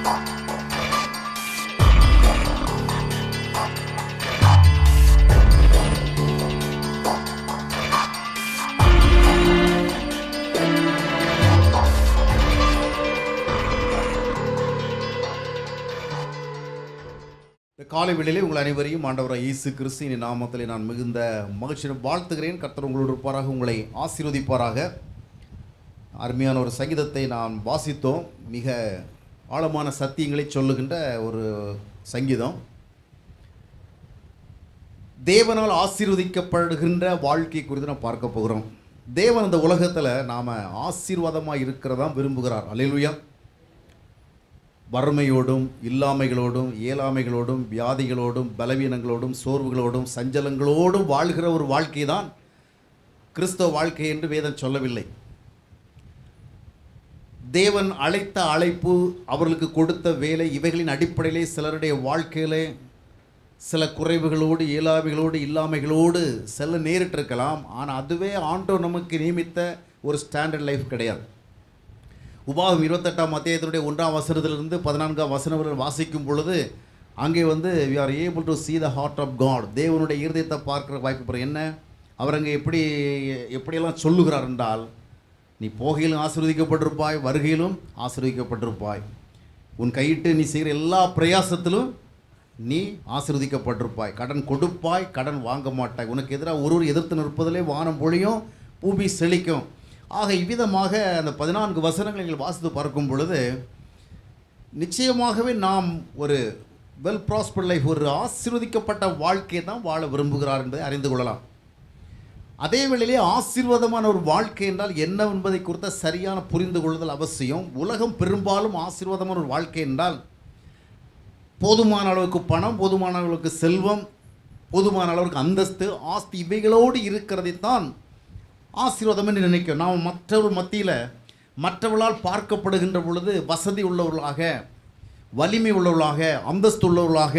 இந்த காலை வேளையிலே உங்கள் அனைவரையும் ஆண்டவராக இயேசு கிறிஸ்துவின் நாமத்திலே நான் மிகுந்த மகிழ்ச்சியுடன் வாழ்த்துகிறேன் கர்த்தர் உங்களோடு இருப்பாராக உங்களை ஆசீர்வதிப்பாராக அருமையான ஒரு சங்கீதத்தை நான் வாசித்தோம் மிக ஆழமான சத்தியங்களை சொல்லுகின்ற ஒரு சங்கீதம் தேவனால் ஆசீர்வதிக்கப்படுகின்ற வாழ்க்கை குறித்து நாம் பார்க்க போகிறோம் தேவன் இந்த உலகத்தில் நாம் ஆசீர்வாதமாக இருக்கிறதான் விரும்புகிறார் அல்லேலூயா வறுமையோடும் இல்லாமைகளோடும் இயலாமைகளோடும் வியாதிகளோடும் பலவீனங்களோடும் சோர்வுகளோடும் சஞ்சலங்களோடும் வாழ்கிற ஒரு வாழ்க்கை தான் கிறிஸ்தவ வாழ்க்கை என்று வேதம் சொல்லவில்லை தேவன் அழைத்த அழைப்பு அவர்களுக்கு கொடுத்த வேலை இவைகளின் அடிப்படையிலே சிலருடைய வாழ்க்கையிலே சில குறைவுகளோடு இயலாமைகளோடு இல்லாமைகளோடு செல்ல நேரிட்டிருக்கலாம் ஆனால் அதுவே ஆண்டவர் நமக்கு நியமித்த ஒரு ஸ்டாண்டர்ட் லைஃப் கிடையாது உபாகம் இருபத்தெட்டாம் அத்தியாயத்தினுடைய ஒன்றாம் வசனத்திலிருந்து பதினான்காம் வசனம் வரை வாசிக்கும் பொழுது அங்கே வந்து we are able to see the heart of God தேவனுடைய இருதயத்தை பார்க்குற வாய்ப்பு பெறும் என்ன அவர் அங்கே எப்படி எப்படியெல்லாம் சொல்லுகிறார் என்றால் நீ போகையிலும் ஆசீர்வதிக்கப்பட்டிருப்பாய் வருகையிலும் ஆசீர்வதிக்கப்பட்டிருப்பாய் உன் கையிட்டு நீ செய்கிற எல்லா பிரயாசத்திலும் நீ ஆசீர்வதிக்கப்பட்டிருப்பாய் கடன் கொடுப்பாய் கடன் வாங்க மாட்டாய் உனக்கு எதிராக ஒருவர் எதிர்த்து நிற்பதிலே வானம் பொழியும் பூமி செழிக்கும் ஆக இவ்விதமாக அந்த பதினான்கு வசனங்களை நீங்கள் வாசித்து பார்க்கும் பொழுது நிச்சயமாகவே நாம் ஒரு வெல் ப்ராஸ்பர் லைஃப் ஒரு ஆசீர்வதிக்கப்பட்ட வாழ்க்கையை தான் வாழ விரும்புகிறார் என்பதை அறிந்து கொள்ளலாம் அதே வேளையிலே ஆசீர்வாதமான ஒரு வாழ்க்கை என்றால் என்ன என்பதை குறித்த சரியான புரிந்து கொள்ளுதல் அவசியம் உலகம் பெரும்பாலும் ஆசீர்வாதமான ஒரு வாழ்க்கை என்றால் போதுமான அளவுக்கு பணம் போதுமான அளவுக்கு செல்வம் போதுமான அளவுக்கு அந்தஸ்து ஆஸ்தி இவைகளோடு இருக்கிறதைத்தான் ஆசீர்வாதம் என்று நினைக்கும் நாம் மற்றவர் மத்தியில் மற்றவர்களால் பார்க்கப்படுகின்ற பொழுது வசதி உள்ளவர்களாக வலிமை உள்ளவர்களாக அந்தஸ்து உள்ளவர்களாக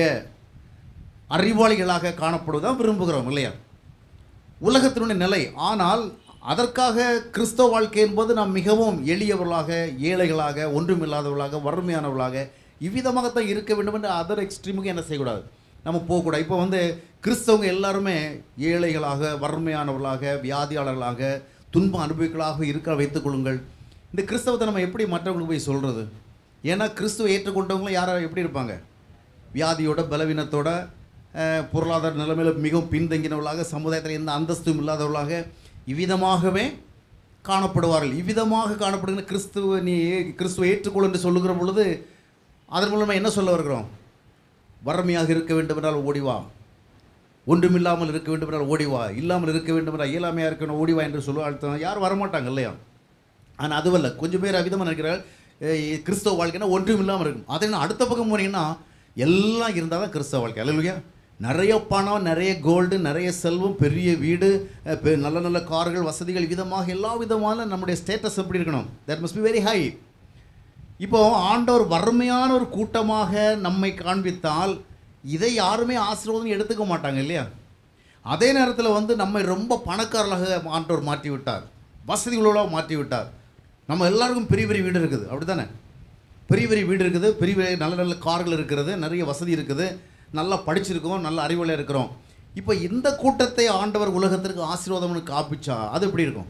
அறிவாளிகளாக காணப்படுவதான் விரும்புகிறோம் இல்லையா உலகத்தினுடைய நிலை ஆனால் அதற்காக கிறிஸ்தவ வாழ்க்கை என்பது நாம் மிகவும் எளியவர்களாக ஏழைகளாக ஒன்றுமில்லாதவர்களாக வறுமையானவர்களாக இவ்விதமாகத்தான் இருக்க வேண்டும் என்று அதர் எக்ஸ்ட்ரீமுக்கு என்ன செய்யக்கூடாது நம்ம போகக்கூடாது இப்போ வந்து கிறிஸ்தவங்க எல்லாருமே ஏழைகளாக வறுமையானவர்களாக வியாதியாளர்களாக துன்பம் அனுபவிக்கலாக இருக்க வைத்துக் கொள்ளுங்கள் இந்த கிறிஸ்தவத்தை நம்ம எப்படி மற்றவங்களுக்கு போய் சொல்கிறது ஏன்னா கிறிஸ்துவ ஏற்றுக்கொண்டவங்களும் யாரோ எப்படி இருப்பாங்க வியாதியோட பலவீனத்தோட அஹ், பொருளாதார நிலைமையில் மிகவும் பின்தங்கினவர்களாக சமுதாயத்தில் எந்த அந்தஸ்தும் இல்லாதவர்களாக இவ்விதமாகவே காணப்படுவார்கள் இவ்விதமாக காணப்படுகிற கிறிஸ்துவ நீ கிறிஸ்துவ ஏற்றுக்கொள் என்று சொல்லுகிற பொழுது அதன் மூலமாக என்ன சொல்ல வருகிறோம் வறுமையாக இருக்க வேண்டும் என்றால் ஓடிவா ஒன்றுமில்லாமல் இருக்க வேண்டும் என்றால் ஓடிவா இல்லாமல் இருக்க வேண்டும் என்றால் இயலாமையாக இருக்கணும் ஓடிவா என்று சொல்லுவா அழுத்தம் யாரும் வரமாட்டாங்க இல்லையா ஆனால் அதுவல்ல கொஞ்சம் பேர் அவிதமாக நினைக்கிறார் "ஏய், கிறிஸ்தவ வாழ்க்கைனா ஒன்றும் இல்லாமல் இருக்கும் அதை நான் அடுத்த பக்கம் போனீங்கன்னா எல்லாம் இருந்தால் தான் கிறிஸ்தவ வாழ்க்கை அல்லையா நிறைய பணம் நிறைய கோல்டு நிறைய செல்வம் பெரிய வீடு அஹ், பெ- நல்ல நல்ல கார்கள் வசதிகள் விதமாக எல்லா விதமான நம்முடைய ஸ்டேட்டஸ் எப்படி இருக்கணும் that must be very high இப்போ ஆண்டவர் வறுமையான ஒரு கூட்டமாக நம்மை காண்பித்தால் இதை யாருமே ஆசீர்வாதம் எடுத்துக்க மாட்டாங்க இல்லையா அதே நேரத்தில் வந்து நம்மை ரொம்ப பணக்காரர்களாக ஆண்டவர் மாற்றி விட்டார் வசதி உள்ளவர்களாக மாற்றி விட்டார் நம்ம எல்லாருக்கும் பெரிய பெரிய வீடு இருக்குது அப்படி தானே பெரிய பெரிய வீடு இருக்குது பெரிய பெரிய நல்ல நல்ல கார்கள் இருக்கிறது நிறைய வசதி இருக்குது நல்லா படிச்சிருக்கோம் நல்ல அறிவுள்ள இருக்கிறோம் இப்போ இந்த கூட்டத்தை ஆண்டவர் உலகத்திற்கு ஆசீர்வாதம்னு காப்பிச்சா அது எப்படி இருக்கும்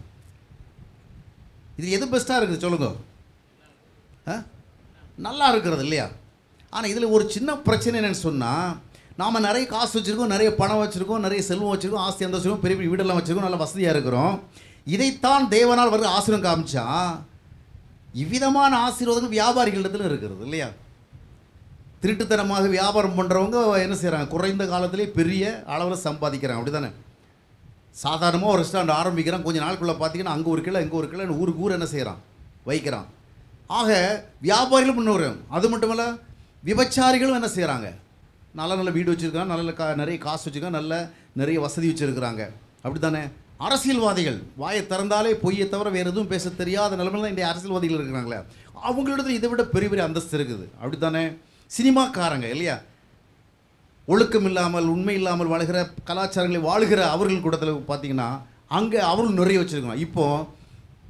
இது எது பெஸ்ட்டாக இருக்குது சொல்லுங்கள் ஆ? நல்லா இருக்கிறது இல்லையா ஆனால் இதில் ஒரு சின்ன பிரச்சனை என்னன்னு சொன்னால் நாம் நிறைய காசு வச்சுருக்கோம் நிறைய பணம் வச்சுருக்கோம் நிறைய செல்வம் வச்சுருக்கோம் ஆஸ்தி அந்த வச்சுருக்கோம் பெரிய பெரிய வீடெல்லாம் வச்சுருக்கோம் நல்ல வசதியாக இருக்கிறோம் இதைத்தான் தேவனால் வருகிற ஆசீர்வாதம் காமிச்சா இவ்விதமான ஆசீர்வாதங்கள் வியாபாரிகளிடத்தில் இருக்கிறது இல்லையா திருட்டுத்தனமாக வியாபாரம் பண்ணுறவங்க என்ன செய்கிறாங்க குறைந்த காலத்திலே பெரிய அளவில் சம்பாதிக்கிறாங்க அப்படி தானே சாதாரணமாக ஒரு ரெஸ்டாரண்ட் ஆரம்பிக்கிறான் கொஞ்ச நாளுக்குள்ளே பார்த்தீங்கன்னா அங்கே ஒரு கிலோ இங்கே ஒரு கிலோ ஊருக்கு ஊர் என்ன செய்கிறான் வைக்கிறான் ஆக வியாபாரிகளும் முன்னேறும் அது மட்டும் இல்ல விபச்சாரிகளும் என்ன செய்கிறாங்க நல்ல நல்ல வீடு வச்சுருக்காங்க நல்ல கா நிறைய காசு வச்சுருக்காங்க நல்ல நிறைய வசதி வச்சுருக்கிறாங்க அப்படி தானே அரசியல்வாதிகள் வாயை திறந்தாலே பொய்யை தவிர வேறு எதுவும் பேச தெரியாத நிலைமையில் தான் இன்றைய அரசியல்வாதிகள் இருக்கிறாங்களே அவங்களிடத்துல இதை விட பெரிய பெரிய அந்தஸ்து இருக்குது அப்படி தானே சினிமாக்காரங்க இல்லையா ஒழுக்கம் இல்லாமல் உண்மை இல்லாமல் வாழ்கிற கலாச்சாரங்களை வாழ்கிற அவர்கள் கூடத்தில் பார்த்தீங்கன்னா அங்கே அவர்கள் நிறைய வச்சுருக்கணும் இப்போ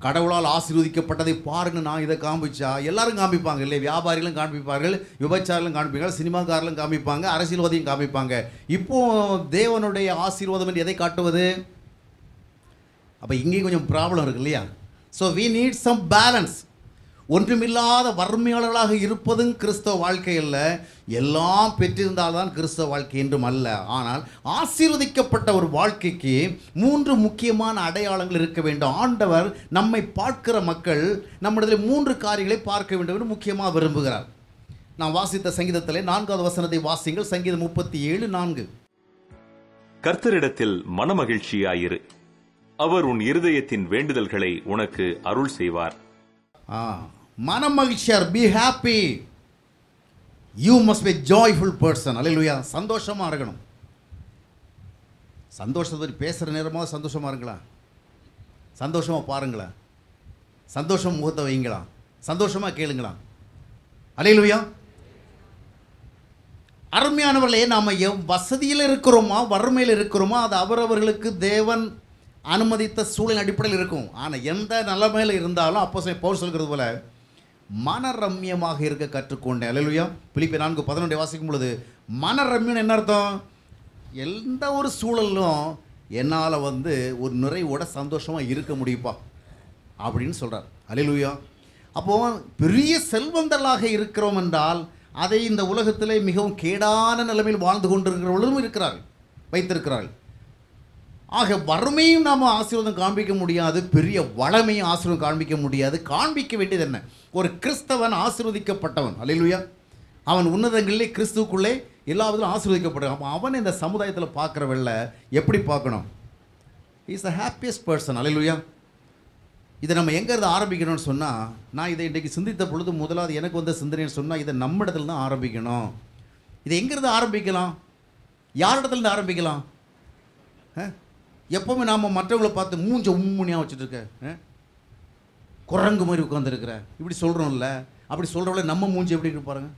கடவுளால் ஆசீர்வதிக்கப்பட்டதை பாருங்க நான் இதை காமிச்சா எல்லாரும் காமிப்பாங்க இல்லை வியாபாரிகளும் காண்பிப்பார்கள் விபச்சாரிகளும் காண்பிப்பார்கள் சினிமாக்காரர்களும் காமிப்பாங்க அரசியல்வாதியும் காமிப்பாங்க இப்போ தேவனுடைய ஆசீர்வாதம் என்று எதை காட்டுவது அப்போ இங்கேயும் கொஞ்சம் ப்ராப்ளம் இருக்கு இல்லையா so we need some balance ஒன்றுமில்லாத வறுமையாளர்களாக இருப்பதும் கிறிஸ்தவ வாழ்க்கை அல்ல எல்லாம் பெற்றிருந்தால்தான் கிறிஸ்தவ வாழ்க்கை என்றும் அல்ல ஆனால் ஆசீர்வதிக்கப்பட்ட ஒரு வாழ்க்கைக்கு மூன்று முக்கியமான அடையாளங்கள் இருக்க வேண்டும் ஆண்டவர் நம்மை பார்க்கிற மக்கள் நம்மிடத்தில் மூன்று காரியங்களை பார்க்க வேண்டும் என்று முக்கியமாக விரும்புகிறார் நான் வாசித்த சங்கீதத்திலே நான்காவது வசனத்தை வாசிங்கள் சங்கீதம் முப்பத்தி ஏழு நான்கு கர்த்தரிடத்தில் மனமகிழ்ச்சியாயிரு அவர் உன் இருதயத்தின் வேண்டுதல்களை உனக்கு அருள் செய்வார் ஆ மனம் மகிழ்ச்சியார் be happy you must be joyful person அல்லையா சந்தோஷமாக இருக்கணும் சந்தோஷத்தை பற்றி பேசுகிற நேரமாக சந்தோஷமாக இருங்களா சந்தோஷமாக பாருங்களேன் சந்தோஷம் முகத்தை வைங்களா சந்தோஷமாக கேளுங்களா அலையிலுயா அருமையானவர்களே நாம் எவ் வசதியில் இருக்கிறோமா வறுமையில் இருக்கிறோமா அது அவரவர்களுக்கு தேவன் அனுமதித்த சூழல் அடிப்படையில் இருக்கும் ஆனால் எந்த நிலைமையில் இருந்தாலும் அப்போ பவுல் சொல்கிறது போல மனரம்யமாக இருக்க கற்றுக்கொண்டேன் அலையிலுயா பிலிப்பி நான்கு பதினொன்றை வாசிக்கும் பொழுது மனரம்யம் என்ன அர்த்தம் எந்த ஒரு சூழலும் என்னால் வந்து ஒரு நிறைவோட சந்தோஷமாக இருக்க முடியுப்பா அப்படின்னு சொல்கிறார் அலிலுயா அப்போ பெரிய செல்வந்தர்களாக இருக்கிறோம் என்றால் அதை இந்த உலகத்திலே மிகவும் கேடான நிலைமையில் வாழ்ந்து கொண்டிருக்கிறவர்களும் இருக்கிறார்கள் வைத்திருக்கிறார்கள் ஆக வறுமையும் நாம் ஆசீர்வாதம் காண்பிக்க முடியாது பெரிய வளமையும் ஆசீர்வாதம் காண்பிக்க முடியாது காண்பிக்க வேண்டியது என்ன ஒரு கிறிஸ்தவன் ஆசீர்வதிக்கப்பட்டவன் அல்லையா அவன் உன்னதங்களிலே கிறிஸ்துவுக்குள்ளே எல்லா விதத்திலும் ஆசீர்வதிக்கப்பட்டான் அப்போ அவன் இந்த சமுதாயத்தில் பார்க்குறவல்ல எப்படி பார்க்கணும் இஸ் த ஹாப்பியஸ்ட் பர்சன் அல்லையா இதை நம்ம எங்கேருந்து ஆரம்பிக்கணும்னு சொன்னால் நான் இதை இன்றைக்கு சிந்தித்த பொழுது முதலாவது எனக்கு வந்த சிந்தனைன்னு சொன்னால் இதை நம்ம இடத்துல தான் ஆரம்பிக்கணும் இதை எங்கேருந்து ஆரம்பிக்கலாம் யாரிடத்துலேருந்து ஆரம்பிக்கலாம் ஆ? எப்பவுமே நாம் மற்றவங்களை பார்த்து மூஞ்ச உம்முனியாக வச்சுட்டு இருக்க ஆ? குரங்கு மாதிரி உட்காந்துருக்குற இப்படி சொல்கிறோம்ல அப்படி சொல்கிறவள நம்ம மூஞ்சி எப்படி இருக்கு பாருங்க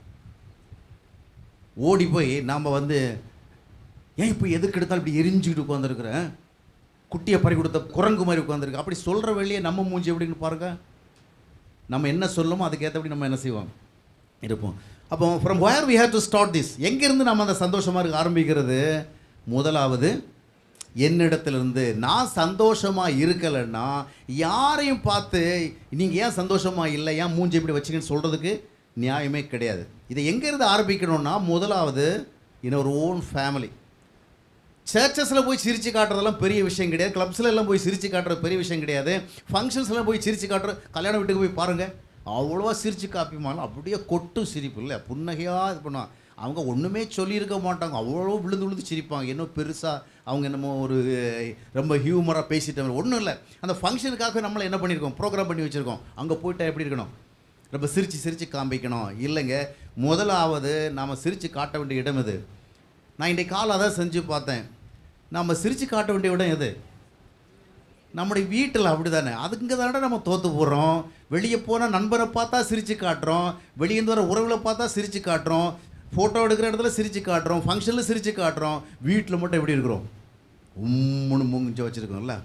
ஓடி போய் நாம் வந்து ஏன் இப்போ எதுக்கு எடுத்தாலும் இப்படி எரிஞ்சுக்கிட்டு உட்காந்துருக்குறேன் குட்டியை பறி கொடுத்த குரங்கு மாதிரி உட்காந்துருக்கு அப்படி சொல்கிற வெளியே நம்ம மூஞ்சி எப்படின்னு பாருங்க நம்ம என்ன சொல்லணுமோ அதுக்கேற்றபடி நம்ம என்ன செய்வோம் இருப்போம் அப்போ from where we have to start this எங்கேருந்து நம்ம அந்த சந்தோஷமாக இருக்க ஆரம்பிக்கிறது முதலாவது என்னிடத்திலிருந்து நான் சந்தோஷமாக இருக்கலைன்னா யாரையும் பார்த்து நீங்கள் ஏன் சந்தோஷமாக இல்லை ஏன் மூஞ்சி இப்படி வச்சுக்கன்னு சொல்கிறதுக்கு நியாயமே கிடையாது இதை எங்கேருந்து ஆரம்பிக்கணும்னா முதலாவது in our ஓன் ஃபேமிலி சர்ச்சஸில் போய் சிரித்து காட்டுறதெல்லாம் பெரிய விஷயம் கிடையாது கிளப்ஸில் எல்லாம் போய் சிரித்து காட்டுறது பெரிய விஷயம் கிடையாது ஃபங்க்ஷன்ஸ்லாம் போய் சிரித்து காட்டுற கல்யாண வீட்டுக்கு போய் பாருங்கள் அவ்வளோவா சிரித்து காப்பிமாலும் அப்படியே கொட்டு சிரிப்பு இல்லை புன்னகையாக இது பண்ணுவாங்க அவங்க ஒன்றுமே சொல்லியிருக்க மாட்டாங்க அவ்வளோ விழுந்து விழுந்து சிரிப்பாங்க என்ன பெருசாக அவங்க என்னமோ ஒரு ரொம்ப ஹியூமராக பேசிட்டாங்க ஒன்றும் இல்லை அந்த ஃபங்க்ஷனுக்காக நம்மளை என்ன பண்ணியிருக்கோம் ப்ரோக்ராம் பண்ணி வச்சுருக்கோம் அங்கே போயிட்டா எப்படி இருக்கணும் ரொம்ப சிரித்து சிரித்து காமிக்கணும் இல்லைங்க முதலாவது நாம் சிரித்து காட்ட வேண்டிய இடம் இது நான் இன்றைக்கு காலை அதான் செஞ்சு பார்த்தேன் நம்ம சிரித்து காட்ட வேண்டிய இடம் எது நம்முடைய வீட்டில் அப்படி தானே அதுங்க தானே நம்ம தோற்று போடுறோம் வெளியே போனால் நண்பரை பார்த்தா சிரித்து காட்டுறோம் வெளியேந்து வர உறவுகளை பார்த்தா சிரித்து காட்டுறோம் ஃபோட்டோ எடுக்கிற இடத்துல சிரித்து காட்டுறோம் ஃபங்க்ஷனில் சிரித்து காட்டுறோம் வீட்டில் மட்டும் எப்படி இருக்கிறோம் உம்முன்னு மூஞ்சி வச்சுருக்கோம்ல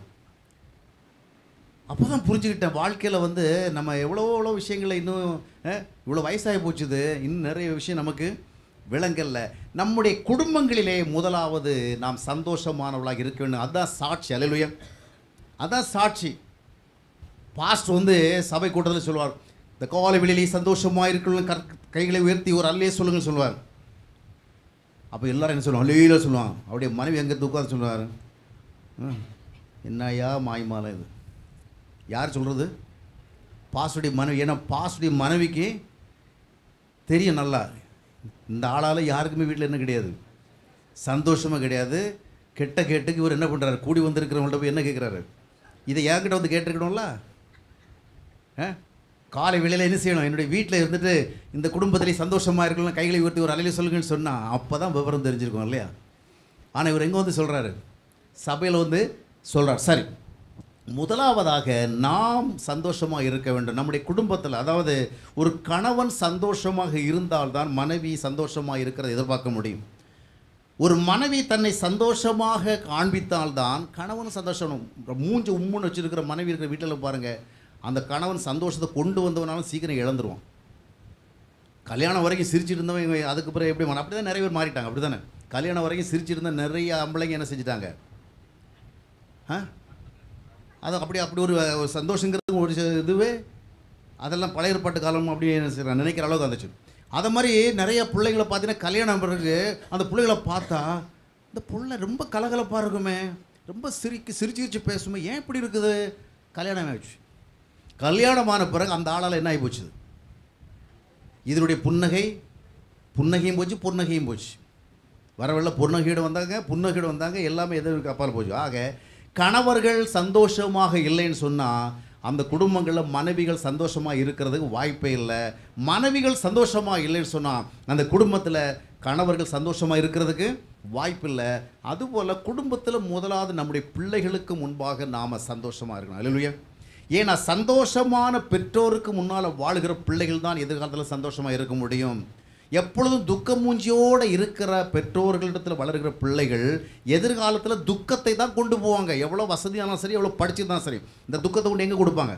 அப்போ தான் புரிஞ்சுக்கிட்டேன் வாழ்க்கையில் வந்து நம்ம எவ்வளோ எவ்வளோ விஷயங்களை இன்னும் அஹ், இவ்வளோ வயசாகி போச்சுது இன்னும் நிறைய விஷயம் நமக்கு விளங்கல்ல நம்முடைய குடும்பங்களிலே முதலாவது நாம் சந்தோஷமானவளாக இருக்க வேண்டும் அதுதான் சாட்சி அலையிலுயா அதான் சாட்சி பாஸ்ட் வந்து சபை கூட்டத்தில் சொல்லுவார் இந்த காலை வெளியிலே சந்தோஷமாக இருக்கணும் கற் கைகளை உயர்த்தி ஒரு அல்லையே சொல்லுங்கள் சொல்லுவார் அப்போ எல்லாரும் என்ன சொல்லுவாங்க அல்லையில சொல்லுவாங்க அவருடைய மனைவி எங்கே உட்காந்து சொல்லுவார் என்னையா மாய்மாலம் இது யார் சொல்கிறது பாசுடைய மனைவி ஏன்னா பாசுடைய மனைவிக்கு தெரியும் நல்லா இந்த ஆளால் யாருக்குமே வீட்டில் என்ன கிடையாது சந்தோஷமாக கிடையாது கெட்ட கேட்டுக்கு இவர் என்ன பண்ணுறாரு கூடி வந்திருக்கிறவங்கள்ட்ட போய் என்ன கேட்குறாரு இதை என்கிட்ட வந்து கேட்டிருக்கணும்ல ஆ? காலை வேளையில் என்ன செய்யணும் என்னுடைய வீட்டில் இருந்துட்டு இந்த குடும்பத்திலே சந்தோஷமாக இருக்கணும் கைகளை உயர்த்தி ஒரு அலையில சொல்லுங்கன்னு சொன்னால் அப்போ தான் விவரம் தெரிஞ்சிருக்கும் இல்லையா ஆனால் இவர் எங்கே வந்து சொல்கிறாரு சபையில் வந்து சொல்கிறார் சரி முதலாவதாக நாம் சந்தோஷமாக இருக்க வேண்டும் நம்முடைய குடும்பத்தில் அதாவது ஒரு கணவன் சந்தோஷமாக இருந்தால்தான் மனைவி சந்தோஷமாக இருக்கிறத எதிர்பார்க்க முடியும் ஒரு மனைவி தன்னை சந்தோஷமாக காண்பித்தால்தான் கணவன் சந்தோஷம் மூஞ்சி உம்முன்னு வச்சிருக்கிற மனைவி இருக்கிற வீட்டில் பாருங்கள் அந்த கணவன் சந்தோஷத்தை கொண்டு வந்தவனாலும் சீக்கிரம் இழந்துருவான் கல்யாணம் வரைக்கும் சிரிச்சிட்டு இருந்தவன் இவன் அதுக்கு பிறகு எப்படி அப்படி தான் நிறைய பேர் மாறிட்டாங்க அப்படி தானே கல்யாணம் வரைக்கும் சிரிச்சிட்டு இருந்த நிறைய ஆம்பளைங்க என்ன செஞ்சுட்டாங்க ஆ அது அப்படி அப்படி ஒரு ஒரு சந்தோஷங்கிறது ஒரு சி- இதுவே அதெல்லாம் பழைய ஏற்பாட்டு காலம் அப்படி என்ன செய்றாங்க, நினைக்கிற அளவுக்கு வந்துச்சு அதை மாதிரி நிறைய பிள்ளைங்களை பார்த்தீங்கன்னா கல்யாணம் பிறகு அந்த பிள்ளைகளை பார்த்தா இந்த புள்ள ரொம்ப கலகலப்பாக இருக்குமே ரொம்ப சிரிக்கு சிரிச்சு சிரிச்சு பேசுமே ஏன் இப்படி இருக்குது கல்யாணம் ஆயிடுச்சு கல்யாணமான பிறகு அந்த ஆளால் என்ன ஆகி போச்சு இதனுடைய புன்னகை புன்னகையும் போச்சு புன்னகையும் போச்சு வரவெல்ல புன்னகையோடு வந்தாங்க புன்னகையோடு வந்தாங்க எல்லாமே எதிர்க்கு அப்பால் போச்சு ஆக கணவர்கள் சந்தோஷமாக இல்லைன்னு சொன்னால் அந்த குடும்பங்களில் மனைவிகள் சந்தோஷமாக இருக்கிறதுக்கு வாய்ப்பே இல்லை மனைவிகள் சந்தோஷமாக இல்லைன்னு சொன்னால் அந்த குடும்பத்தில் கணவர்கள் சந்தோஷமாக இருக்கிறதுக்கு வாய்ப்பில்லை அதுபோல் குடும்பத்தில் முதலாவது நம்முடைய பிள்ளைகளுக்கு முன்பாக நாம் சந்தோஷமாக இருக்கணும் அல்லையா ஏன்னா சந்தோஷமான பெற்றோருக்கு முன்னால் வாழுகிற பிள்ளைகள் தான் எதிர்காலத்தில் சந்தோஷமாக இருக்க முடியும் எப்பொழுதும் துக்க மூஞ்சியோடு இருக்கிற பெற்றோர்களிடத்தில் வளர்கிற பிள்ளைகள் எதிர்காலத்தில் துக்கத்தை தான் கொண்டு போவாங்க எவ்வளோ வசதியானாலும் சரி எவ்வளோ படிச்சிருந்தாலும் சரி இந்த துக்கத்தை கொண்டு எங்கே கொடுப்பாங்க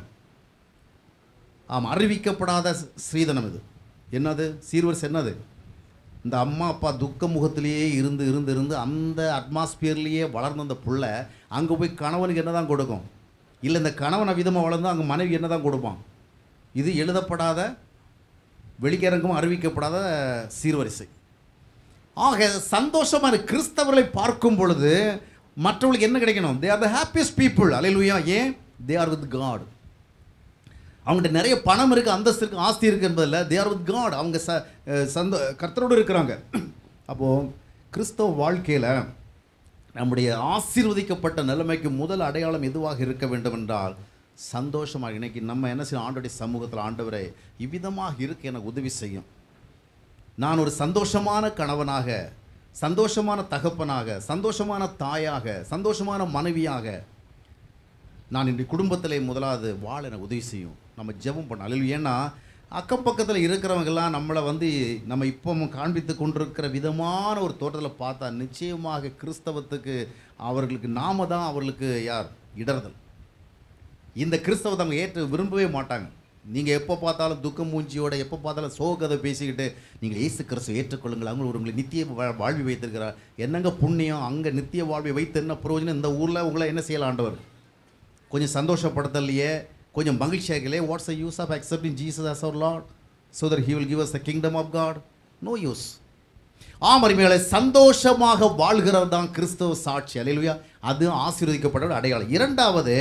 ஆமாம் அறிவிக்கப்படாத ஸ்ரீதனம் இது என்னது சீர்வரிசை என்னது இந்த அம்மா அப்பா துக்க முகத்திலேயே இருந்து இருந்து இருந்து அந்த அட்மாஸ்பியர்லேயே வளர்ந்த அந்த புள்ள அங்கே போய் கணவனுக்கு என்ன தான் கொடுக்கும் இல்லை இந்த கணவன் விதமாக வளர்ந்து அங்கே மனைவி என்ன தான் கொடுப்பான் இது எழுதப்படாத வெளிக்கரங்கும் அறிவிக்கப்படாத சீர்வரிசை ஆக சந்தோஷமான கிறிஸ்தவர்களை பார்க்கும் பொழுது மற்றவர்களுக்கு என்ன கிடைக்கணும் they are the happiest people அலையிலுயா ஏன் தே ஆர் வித் காட் அவங்ககிட்ட நிறைய பணம் இருக்குது அந்தஸ்து இருக்குது ஆஸ்தி இருக்குது என்பதில் தே ஆர் வித் காட் அவங்க ச அஹ் சந்த கர்த்தரோடு இருக்கிறாங்க அப்போது கிறிஸ்தவ வாழ்க்கையில் நம்முடைய ஆசீர்வதிக்கப்பட்ட நிலைமைக்கு முதல் அடையாளம் எதுவாக இருக்க வேண்டும் என்றால் சந்தோஷமாக இன்னைக்கு நம்ம என்ன செய்யணும் ஆண்டோடைய சமூகத்தில் ஆண்டவரை இவ்விதமாக இருக்க எனக்கு உதவி செய்யும் நான் ஒரு சந்தோஷமான கணவனாக சந்தோஷமான தகப்பனாக சந்தோஷமான தாயாக சந்தோஷமான மனைவியாக நான் இன்றைய குடும்பத்திலே முதலாவது வாழ எனக்கு உதவி செய்யும் நம்ம ஜெபம் பண்ண அழிவு ஏன்னா அக்கம் பக்கத்தில் இருக்கிறவங்கெல்லாம் நம்மளை வந்து நம்ம இப்போ காண்பித்து கொண்டிருக்கிற விதமான ஒரு தோட்டத்தில் பார்த்தா நிச்சயமாக கிறிஸ்தவத்துக்கு அவர்களுக்கு நாம தான் அவர்களுக்கு யார் இடறுதல் இந்த கிறிஸ்தவத்தை அவங்க ஏற்று விரும்பவே மாட்டாங்க நீங்கள் எப்போ பார்த்தாலும் துக்க மூஞ்சியோட எப்போ பார்த்தாலும் சோகதை பேசிக்கிட்டு நீங்கள் இயேசு கிறிஸ்துவை ஏற்றுக்கொள்ளுங்கள் அவங்க ஒரு உங்களை நித்திய வா- வாழ்வி வைத்திருக்கிறார் என்னங்க புண்ணியம் அங்கே நித்திய வாழ்வை வைத்து என்ன பிரயோஜனம் இந்த ஊரில் உங்களை என்ன செய்யலாம் ஆண்டவர் கொஞ்சம் சந்தோஷப்படுத்தலையே கொஞ்சம் மகிழ்ச்சியாகலே what's the use of accepting Jesus as our Lord so that he will give us the kingdom of god no use ஆமரிமைகளை சந்தோஷமாக வாழ்கிறது தான் கிறிஸ்தவ சாட்சி அல்லேலூயா அது ஆசீர்வதிக்கப்பட்ட ஒரு அடையாளம் இரண்டாவது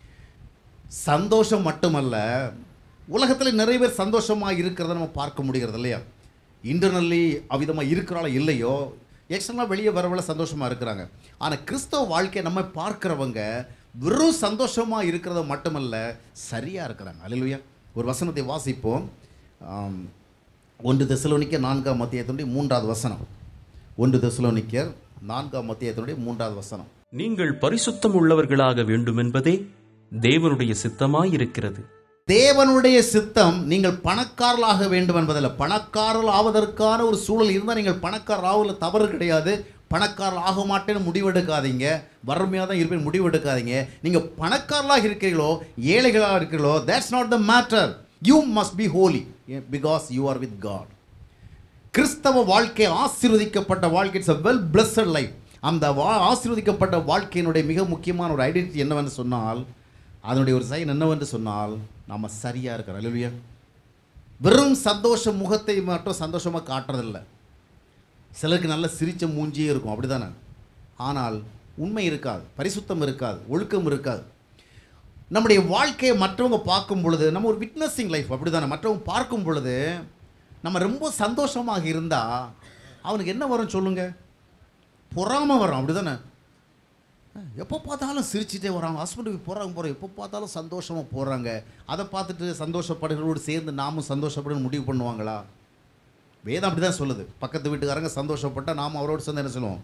சந்தோஷம் மட்டுமல்ல உலகத்தில் நிறைய பேர் சந்தோஷமாக இருக்கிறத நம்ம பார்க்க முடிகிறது இல்லையா இன்டர்னல்லி அவ்விதமாக இருக்கிறாளோ இல்லையோ எக்ஸ்டர்னலாக வெளியே வரவள சந்தோஷமாக இருக்கிறாங்க ஆனால் கிறிஸ்தவ வாழ்க்கையை நம்ம பார்க்குறவங்க வெறும் சந்தோஷமாக இருக்கிறத மட்டுமல்ல சரியாக இருக்கிறாங்க அல்லையா ஒரு வசனத்தை வாசிப்போம் ஆம், ஒன்று தெசலோனிக்க நான்காம் மத்தியத்தினுடைய மூன்றாவது வசனம் ஒன்று தெசலோனிக்கர் நான்காம் மத்தியத்தினுடைய மூன்றாவது வசனம் நீங்கள் பரிசுத்தம் உள்ளவர்களாக வேண்டுமென்பதே தேவனுடைய சித்தமாயிருக்கிறது தேவனுடைய சித்தம் நீங்கள் பணக்காரர்களாக வேண்டும் என்பதில்லை பணக்காரர்கள் ஆவதற்கான ஒரு சூழல் இருந்தால் நீங்கள் பணக்காரர் ஆவதில் தவறு கிடையாது பணக்காரர் ஆக மாட்டேன்னு முடிவெடுக்காதீங்க வறுமையாக தான் இருப்பேன் முடிவெடுக்காதீங்க நீங்கள் பணக்காரர்களாக இருக்கிறீர்களோ ஏழைகளாக இருக்கிறீர்களோ that's not the matter you must be holy because you are with God கிறிஸ்தவ வாழ்க்கை ஆசீர்வதிக்கப்பட்ட வாழ்க்கை it's a well blessed life அந்த வா ஆசீர்வதிக்கப்பட்ட வாழ்க்கையினுடைய மிக முக்கியமான ஒரு ஐடென்டிட்டி என்னவென்று சொன்னால் அதனுடைய ஒரு சைன் என்னவென்று சொன்னால் நம்ம சரியாக இருக்கிறோம் அல்லையா வெறும் சந்தோஷ முகத்தை மட்டும் சந்தோஷமாக காட்டுறதில்ல சிலருக்கு நல்ல சிரிச்ச மூஞ்சியே இருக்கும் அப்படிதானே ஆனால் உண்மை இருக்காது பரிசுத்தம் இருக்காது ஒழுக்கம் இருக்காது நம்முடைய வாழ்க்கையை மற்றவங்க பார்க்கும் பொழுது நம்ம ஒரு விட்னஸிங் லைஃப் அப்படிதானே மற்றவங்க பார்க்கும் பொழுது நம்ம ரொம்ப சந்தோஷமாக இருந்தால் அவனுக்கு என்ன வரும் சொல்லுங்க பொறாமை வரும் அப்படிதானே எப்போ பார்த்தாலும் சிரிச்சிட்டே வராங்க ஹஸ்பண்டுக்கு போகிறாங்க போகிறோம் எப்போ பார்த்தாலும் சந்தோஷமாக போகிறாங்க அதை பார்த்துட்டு சந்தோஷப்படுகிறோடு சேர்ந்து நாமும் சந்தோஷப்படணும் முடிவு பண்ணுவாங்களா வேதம் அப்படி தான் சொல்லுது பக்கத்து வீட்டுக்காரங்க சந்தோஷப்பட்டால் நாம் அவரோடு சேர்ந்து என்ன சொல்லுவோம்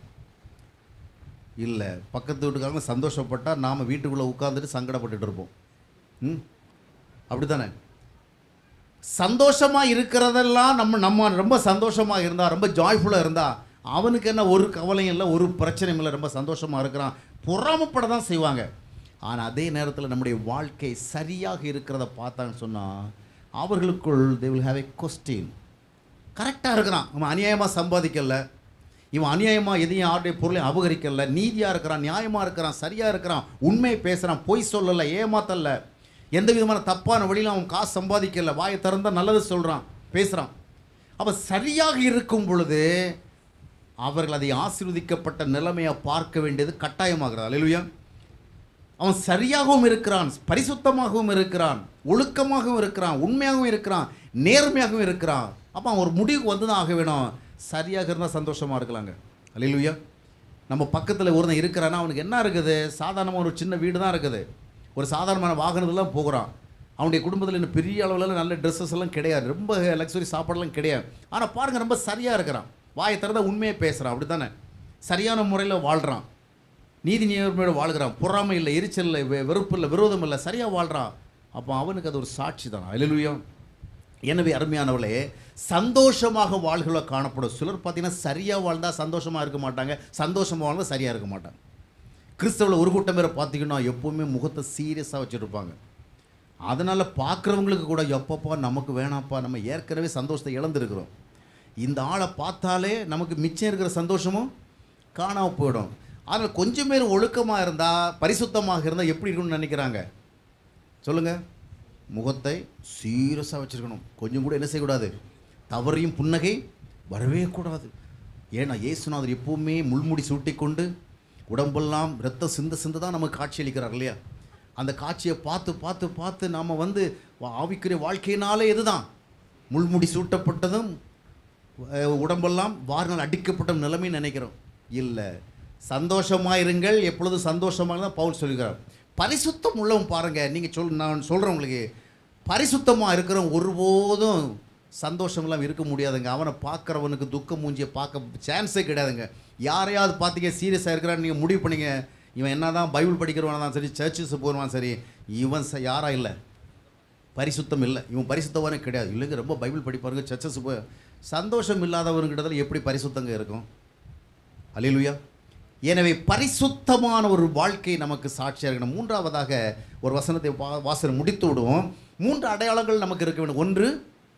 இல்லை பக்கத்து வீட்டுக்காரங்க சந்தோஷப்பட்டால் நாம் வீட்டுக்குள்ளே உட்காந்துட்டு சங்கடப்பட்டுட்டு இருப்போம் ம் அப்படி தானே சந்தோஷமாக இருக்கிறதெல்லாம் நம்ம நம்ம ரொம்ப சந்தோஷமாக இருந்தால் ரொம்ப ஜாய்ஃபுல்லாக இருந்தால் அவனுக்கு என்ன ஒரு கவலையும் இல்லை ஒரு பிரச்சனையும் இல்லை ரொம்ப சந்தோஷமாக இருக்கிறான் பொறாமப்பட தான் செய்வாங்க ஆனால் அதே நேரத்தில் நம்முடைய வாழ்க்கை சரியாக இருக்கிறத பார்த்தான்னு சொன்னால் அவர்களுக்குள் they will have a question கரெக்டாக இருக்கிறான் அவன் அநியாயமாக சம்பாதிக்கல இவன் அநியாயமாக எதையும் யாருடைய பொருளையும் அபகரிக்கல நீதியாக இருக்கிறான் நியாயமாக இருக்கிறான் சரியாக இருக்கிறான் உண்மையை பேசுகிறான் பொய் சொல்லலை ஏமாத்தல்ல எந்த விதமான தப்பான வழியில் அவன் காசு சம்பாதிக்கல வாயை திறந்தா நல்லது சொல்கிறான் பேசுகிறான் அப்போ சரியாக இருக்கும் பொழுது அவர்கள் அதை ஆசீர்வதிக்கப்பட்ட நிலைமையை பார்க்க வேண்டியது கட்டாயமாகிறது அல்லேலூயா அவன் சரியாகவும் இருக்கிறான் பரிசுத்தமாகவும் இருக்கிறான் ஒழுக்கமாகவும் இருக்கிறான் உண்மையாகவும் இருக்கிறான் நேர்மையாகவும் இருக்கிறான் அப்போ அவன் ஒரு முடிவுக்கு வந்து தான் ஆக வேணும் சரியாக இருந்தால் சந்தோஷமாக இருக்கலாங்க அல்லேலூயா நம்ம பக்கத்தில் ஒருத்தன் இருக்கிறான்னா அவனுக்கு என்ன இருக்குது சாதாரணமாக ஒரு சின்ன வீடு தான் இருக்குது ஒரு சாதாரணமான வாகனத்துலாம் போகிறான் அவனுடைய குடும்பத்தில் இன்னும் பெரிய அளவில் நல்ல ட்ரெஸ்ஸஸ் எல்லாம் கிடையாது ரொம்ப லக்ஸுரி சாப்பாடுலாம் கிடையாது ஆனால் பாருங்க ரொம்ப சரியாக இருக்கிறான் வாயை திறந்தா உண்மையை பேசுகிறான் அப்படி தானே சரியான முறையில் வாழ்கிறான் நீதி நேர்மையோட வாழ்கிறான் பொறாமை இல்லை எரிச்சல் இல்லை வெ- வெறுப்பு இல்லை விரோதம் இல்லை சரியாக வாழ்கிறான் அப்போ அவனுக்கு அது ஒரு சாட்சி தான் அலுவலியம் எனவே அருமையானவளே சந்தோஷமாக வாழ்கள காணப்படும் சிலர் பார்த்தீங்கன்னா சரியாக வாழ்ந்தால் சந்தோஷமாக இருக்க மாட்டாங்க சந்தோஷமாக வாழ்ந்தால் சரியாக இருக்க மாட்டாங்க கிறிஸ்தவத்தில் ஒரு கூட்டம் பேரை பார்த்தீங்கன்னா எப்போவுமே முகத்தை சீரியஸாக வச்சுருப்பாங்க அதனால் பார்க்குறவங்களுக்கு கூட எப்பப்பா நமக்கு வேணாம்ப்பா நம்ம ஏற்கனவே சந்தோஷத்தை இழந்திருக்கிறோம் இந்த ஆளை பார்த்தாலே நமக்கு மிச்சம் இருக்கிற சந்தோஷமும் காணாமல் போயிடும் ஆனால் கொஞ்சம் பேர் ஒழுக்கமாக இருந்தால் பரிசுத்தமாக இருந்தால் எப்படி இருக்கணும்னு நினைக்கிறாங்க சொல்லுங்கள் முகத்தை சீரியஸாக வச்சுருக்கணும் கொஞ்சம் கூட என்ன செய்யக்கூடாது தவறையும் புன்னகை வரவே கூடாது ஏன்னா இயேசுநாதர் எப்பவுமே முள்முடி சூட்டிக்கொண்டு உடம்பெல்லாம் ரத்த சிந்த சிந்த தான் நமக்கு காட்சி அளிக்கிறார் இல்லையா அந்த காட்சியை பார்த்து பார்த்து பார்த்து நாம் வந்து வா- ஆவிக்குரிய வாழ்க்கையினாலே இதுதான் முள்முடி சூட்டப்பட்டதும் அஹ், உடம்பெல்லாம் வாரினால் அடிக்கப்பட்ட நிலைமை நினைக்கிறோம் இல்லை சந்தோஷமாக இருங்கள் எப்பொழுதும் சந்தோஷமாக தான் பவுல் சொல்லுகிறார் பரிசுத்தம் உள்ளவன் பாருங்க நீங்கள் சொல் நான் சொல்கிறேன் உங்களுக்கு பரிசுத்தமாக இருக்கிறவன் ஒருபோதும் சந்தோஷம் இல்லாமல் இருக்க முடியாதுங்க அவனை பார்க்குறவனுக்கு துக்க மூஞ்சியை பார்க்க சான்ஸே கிடையாதுங்க யாரையாவது பார்த்தீங்க சீரியஸாக இருக்கிறான்னு நீங்கள் முடிவு பண்ணீங்க இவன் என்னதான் பைபிள் படிக்கிறவனா தான் சரி சர்ச்சஸ் போகிறவன் சரி இவன் ச யாரா இல்லை பரிசுத்தம் இல்லை இவன் பரிசுத்தவானே கிடையாது இல்லைங்க ரொம்ப பைபிள் படிப்பாருங்க சர்ச்சஸ் போய் சந்தோஷம் இல்லாதவருங்கிட்டதில் எப்படி பரிசுத்தங்க இருக்கும் அல்லேலூயா எனவே பரிசுத்தமான ஒரு வாழ்க்கை நமக்கு சாட்சியாக இருக்கணும் மூன்றாவதாக ஒரு வசனத்தை வா- வாசனை முடித்து விடுவோம் மூன்று அடையாளங்கள் நமக்கு இருக்க வேண்டும் ஒன்று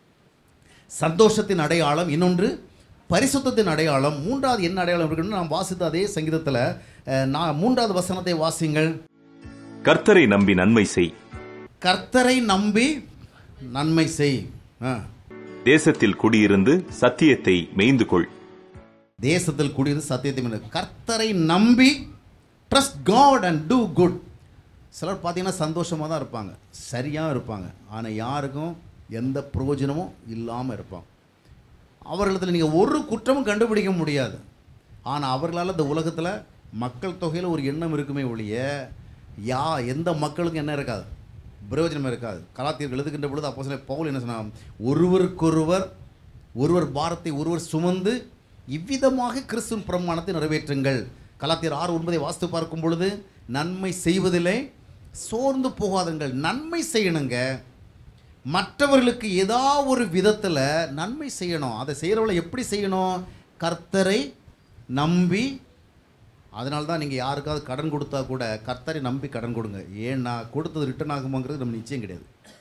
சந்தோஷத்தின் அடையாளம் இன்னொன்று பரிசுத்தத்தின் அடையாளம் மூன்றாவது என்ன அடையாளம் இருக்குன்னு நாம் வாசித்த அதே சங்கீதத்தில் அஹ், நான் மூன்றாவது வசனத்தை வாசிங்கள் கர்த்தரை நம்பி நன்மை செய் கர்த்தரை நம்பி நன்மை செய் ஆ. தேசத்தில் குடியிருந்து சத்தியத்தை மேய்ந்து கொள் தேசத்தில் குடியிருந்து சத்தியத்தை மீண்டும் கர்த்தரை நம்பி trust God and do good சிலர் பார்த்தீங்கன்னா சந்தோஷமாக தான் இருப்பாங்க சரியாக இருப்பாங்க ஆனால் யாருக்கும் எந்த பிரயோஜனமும் இல்லாமல் இருப்பாங்க அவர்களிடத்தில் நீங்கள் ஒரு குற்றமும் கண்டுபிடிக்க முடியாது ஆனால் அவர்களால் இந்த உலகத்தில் மக்கள் தொகையில் ஒரு எண்ணம் இருக்குமே ஒழிய யா எந்த மக்களுக்கும் என்ன இருக்காது பிரயோஜனம் இருக்காது கலாத்தியர்கள் எழுதுகின்ற பொழுது அப்போ சில பவுல் என்ன சொன்னான் ஒருவருக்கொருவர் ஒருவர் பாரத்தை ஒருவர் சுமந்து இவ்விதமாக கிறிஸ்துவின் பிரமாணத்தை நிறைவேற்றுங்கள் கலாத்தியர் ஆறு ஒன்பதை வாஸ்து பார்க்கும் பொழுது நன்மை செய்வதிலே சோர்ந்து போகாதுங்கள் நன்மை செய்யணுங்க மற்றவர்களுக்கு ஏதாவது ஒரு விதத்தில் நன்மை செய்யணும் அதை செய்கிறவளை எப்படி செய்யணும் கர்த்தரை நம்பி அதனால தான் நீங்கள் யாருக்காவது கடன் கொடுத்தா கூட கர்த்தரை நம்பி கடன் கொடுங்க ஏன்னா கொடுத்தது ரிட்டர்ன் ஆகுமாங்கிறது நம்ம நிச்சயம் கிடையாது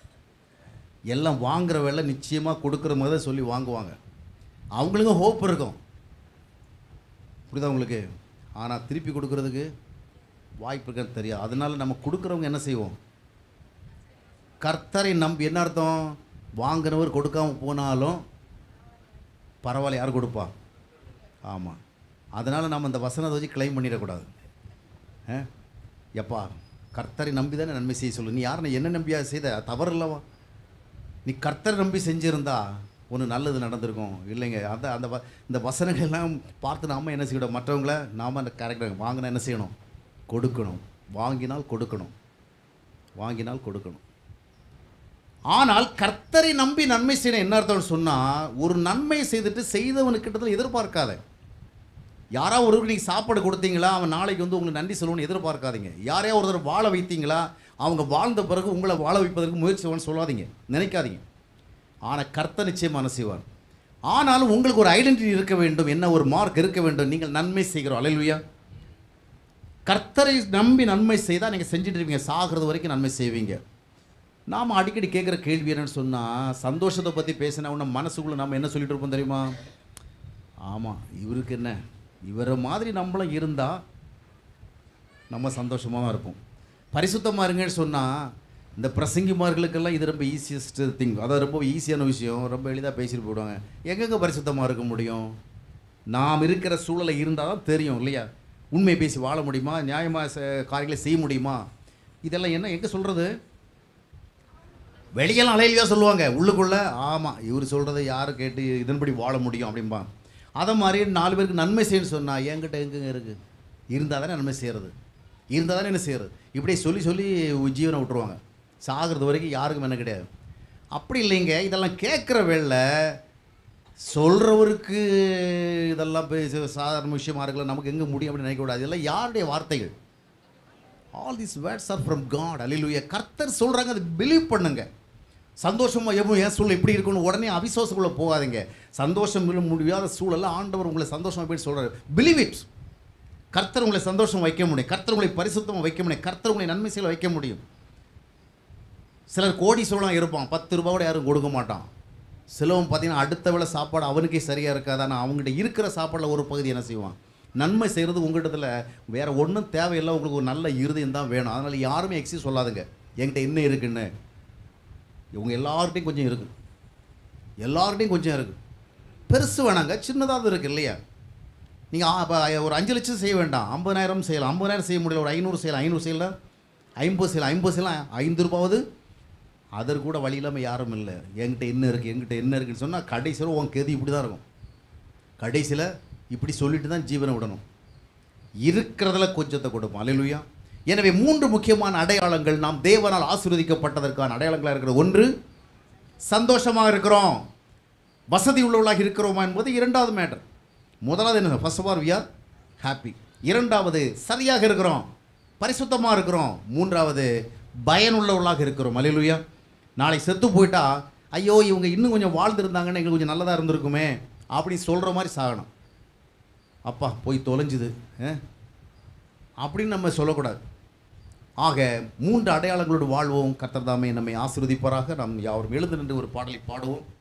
எல்லாம் வாங்குற வேலை நிச்சயமாக கொடுக்குற மாதிரி தான் சொல்லி வாங்குவாங்க அவங்களுக்கும் ஹோப் இருக்கும் புரியுதா உங்களுக்கு ஆனால் திருப்பி கொடுக்கறதுக்கு வாய்ப்பு இருக்கான்னு தெரியாது அதனால நம்ம கொடுக்குறவங்க என்ன செய்வோம் கர்த்தரை நம்பி என்ன அர்த்தம் வாங்கினவர் கொடுக்காம போனாலும் பரவாயில்ல யார் கொடுப்பா ஆமாம் அதனால் நம்ம இந்த வசனத்தை வச்சு கிளைம் பண்ணிடக்கூடாது ஆ? எப்பா கர்த்தரை நம்பி தானே நன்மை செய்ய சொல்லு நீ யாரை என்ன நம்பியா செய்த தவறு இல்லவா நீ கர்த்தரை நம்பி செஞ்சிருந்தா ஒன்று நல்லது நடந்திருக்கும் இல்லைங்க அந்த அந்த வ- இந்த வசனங்கள் எல்லாம் பார்த்து நாம என்ன செய்யணும் மற்றவங்கள நாம் அந்த கரெக்டாக வாங்கினா என்ன செய்யணும் கொடுக்கணும் வாங்கினால் கொடுக்கணும் வாங்கினால் கொடுக்கணும் ஆனால் கர்த்தரை நம்பி நன்மை செய்யணும் என்ன அர்த்தம்னு சொன்னால் ஒரு நன்மை செய்துட்டு செய்தவனுக்கு கிட்டத்தில் எதிர்பார்க்காத யாரா ஒருவருக்கு நீங்கள் சாப்பாடு கொடுத்தீங்களா அவன் நாளைக்கு வந்து உங்களுக்கு நன்றி சொல்லணும்னு எதிர்பார்க்காதீங்க யாரையா ஒருத்தர் வாழ வைத்தீங்களா அவங்க வாழ்ந்த பிறகு உங்களை வாழ வைப்பதற்கு முயற்சி செய்வான்னு சொல்லாதீங்க நினைக்காதீங்க ஆனால் கர்த்தர் நிச்சயமான செய்வார் ஆனாலும் உங்களுக்கு ஒரு ஐடென்டிட்டி இருக்க வேண்டும் என்ன ஒரு மார்க் இருக்க வேண்டும் நீங்கள் நன்மை செய்கிறோம் அலையிலுயா கர்த்தரை நம்பி நன்மை செய்தால் நீங்கள் செஞ்சுட்டு இருப்பீங்க சாகிறது வரைக்கும் நன்மை செய்வீங்க நாம் அடிக்கடி கேட்குற கேள்வி என்னன்னு சொன்னால் சந்தோஷத்தை பற்றி பேசின உடனே மனசுக்குள்ளே நம்ம என்ன சொல்லிட்டு இருப்போம் தெரியுமா ஆமாம் இவருக்கு என்ன இவரை மாதிரி நம்மளும் இருந்தால் நம்ம சந்தோஷமாக தான் இருப்போம் பரிசுத்தமாக இருங்கன்னு சொன்னால் இந்த பிரசங்கிமார்களுக்கெல்லாம் இது ரொம்ப ஈஸியஸ்ட் திங் அதாவது ரொம்ப ஈஸியான விஷயம் ரொம்ப எளிதாக பேசிட்டு போயிடுவாங்க எங்கெங்கே பரிசுத்தமாக இருக்க முடியும் நாம் இருக்கிற சூழலை இருந்தால் தான் தெரியும் இல்லையா உண்மையை பேசி வாழ முடியுமா நியாயமாக ச- காரியங்களை செய்ய முடியுமா இதெல்லாம் என்ன எங்கே சொல்கிறது வெளியெல்லாம் அலையிலையா சொல்லுவாங்க உள்ளுக்குள்ளே ஆமாம் இவர் சொல்கிறத யார் கேட்டு இதன்படி வாழ முடியும் அப்படிம்பா அதை மாதிரி நாலு பேருக்கு நன்மை செய்யணும்னு சொன்னால் என்கிட்ட எங்கெங்க இருக்குது இருந்தால் தானே நன்மை செய்கிறது இருந்தால் தானே என்ன செய்கிறது இப்படியே சொல்லி சொல்லி ஜீவனை விட்டுருவாங்க சாகிறது வரைக்கும் யாருக்கும் என்ன கிடையாது அப்படி இல்லைங்க இதெல்லாம் கேட்குற வேளை சொல்கிறவருக்கு இதெல்லாம் பேச சாதாரண விஷயமா இருக்கல நமக்கு எங்கே முடியும் அப்படின்னு நினைக்கக்கூடாது இதெல்லாம் யாருடைய வார்த்தைகள் all this words are from God அல்லேலூயா கர்த்தர் சொல்கிறாங்க அதை பிலீவ் பண்ணுங்க சந்தோஷமா எவ்வளோ என் சூழல் எப்படி இருக்குன்னு உடனே அவிசுவாசக்குள்ளே போகாதீங்க சந்தோஷம் இல்ல முடியாத சூழல்ல ஆண்டவர் உங்களை சந்தோஷமா போய் சொல்கிறாரு பிலீவ் இட் கர்த்தர் உங்களை சந்தோஷம் வைக்க முடியும் கர்த்தர் உங்களை பரிசுத்தமாக வைக்க முடியும் கர்த்தர் உங்களை நன்மை செய்ய வைக்க முடியும் சிலர் கோடி சோழம் இருப்பான் பத்து ரூபாவோட யாரும் கொடுக்க மாட்டான் சிலவன் பார்த்தீங்கன்னா அடுத்த வேளை சாப்பாடு அவனுக்கே சரியாக இருக்காது ஆனால் அவங்ககிட்ட இருக்கிற சாப்பாடில் ஒரு பகுதி என்ன செய்வான் நன்மை செய்கிறது உங்கள்கிட்டத்தில் வேற ஒன்றும் தேவையில்லை உங்களுக்கு ஒரு நல்ல இருதயம் தான் வேணும் அதனால் யாருமே எக்ஸி சொல்லாதுங்க என்கிட்ட என்ன இருக்குன்னு இவங்க எல்லார்கிட்டையும் கொஞ்சம் இருக்கு எல்லார்கிட்டையும் கொஞ்சம் இருக்கு பெருசு வேணாங்க சின்னதாக இருக்கு இல்லையா நீங்கள் இப்போ ஒரு அஞ்சு லட்சம் செய்ய வேண்டாம் ஐம்பதாயிரம் செய்யலாம் ஐம்பதாயிரம் செய்ய முடியல ஒரு ஐநூறு செய்யலாம் ஐநூறு செய்யலாம் ஐம்பது செய்யலாம் ஐம்பது செய்யலாம் ஐந்து ரூபாவது அதற்கு கூட வழி இல்லாமல் யாரும் இல்லை என்கிட்ட என்ன இருக்குது என்கிட்ட என்ன இருக்குன்னு சொன்னால் கடைசியில் உன் கெதி இப்படி தான் இருக்கும் கடைசியில் இப்படி சொல்லிட்டு தான் ஜீவனை விடணும் இருக்கிறதுல கொஞ்சத்தை கொடுப்போம் அல்லேலூயா எனவே மூன்று முக்கியமான அடையாளங்கள் நாம் தேவனால் ஆசீர்வதிக்கப்பட்டதற்கான அடையாளங்களாக இருக்கிறது ஒன்று சந்தோஷமாக இருக்கிறோம் வசதி உள்ளவர்களாக இருக்கிறோமா என்பது இரண்டாவது மேட்டர் முதலாவது என்ன first of all we are happy இரண்டாவது சரியாக இருக்கிறோம் பரிசுத்தமாக இருக்கிறோம் மூன்றாவது பயனுள்ளவர்களாக இருக்கிறோம் அல்லேலூயா நாளை செத்து போயிட்டா ஐயோ இவங்க இன்னும் கொஞ்சம் வாழ்ந்துருந்தாங்கன்னா எங்களுக்கு கொஞ்சம் நல்லதாக இருந்திருக்குமே அப்படி சொல்கிற மாதிரி சாகணும் அப்பா போய் தொலைஞ்சுது ஆ? அப்படின்னு நம்ம சொல்லக்கூடாது ஆக மூன்று அடையாளங்களோடு வாழ்வோம் கர்த்தர் தாமே நம்மை ஆசீர்வதிப்பாராக நாம் யாவரும் எழுந்து நின்று ஒரு பாடலை பாடுவோம்